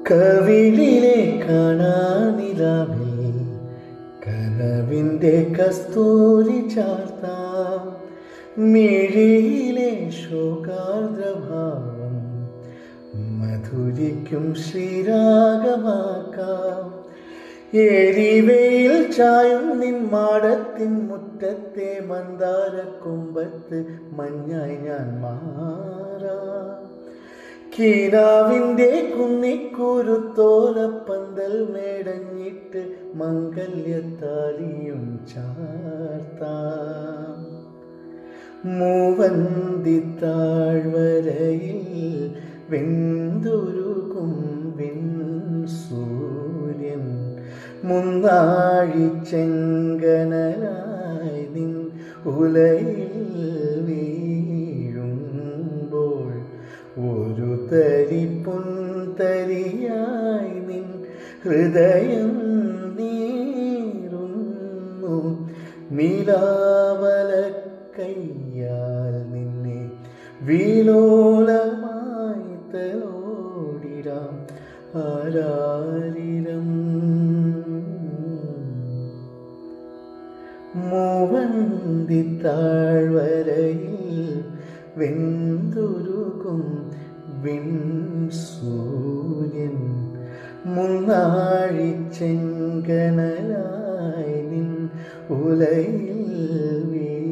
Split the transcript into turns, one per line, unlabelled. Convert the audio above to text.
കവിളിലെ കാണാനിലാവിൽ കനവിൻ്റെ കസ്തൂരി ചാർത്താം മിഴിയിലെ ശോകാർദ്രഭാവം മധുരിക്കും ശ്രീരാഗമാക്കാം എരിവയിൽ ചായും നിൻ മാടത്തിൻ മുറ്റത്തെ മന്ദാര കുമ്പത്ത് മഞ്ഞായി ഞാൻ മാറാം കീനാവിൻ്റെ കുന്നിക്കുരുത്തോലപ്പന്തൽ മേടഞ്ഞിട്ട് മംഗല്യത്താലിയും ചാർത്താം മൂവന്തി താഴ്വരയിൽ വെന്തുരുകും വെൺ സൂര്യൻ മുന്നാഴി ചെങ്കനലായി നിൻ ഉലയിൽ വീഴുമ്പോൾ ഒരു തരി പുൻതരിയായി നിൻ ഹൃദയം നീറുന്നു നിലാവല കയ്യാൽ നിന്നെ വിലോലമായി തലോടിടാം ആരാരിരം മൂവന്തി താഴ്വരയിൽ വെന്തുരുകും വിൺ സൂര്യൻ മുന്നാഴി ചെങ്കനലായി നിൻ ഉലയിൽ വീ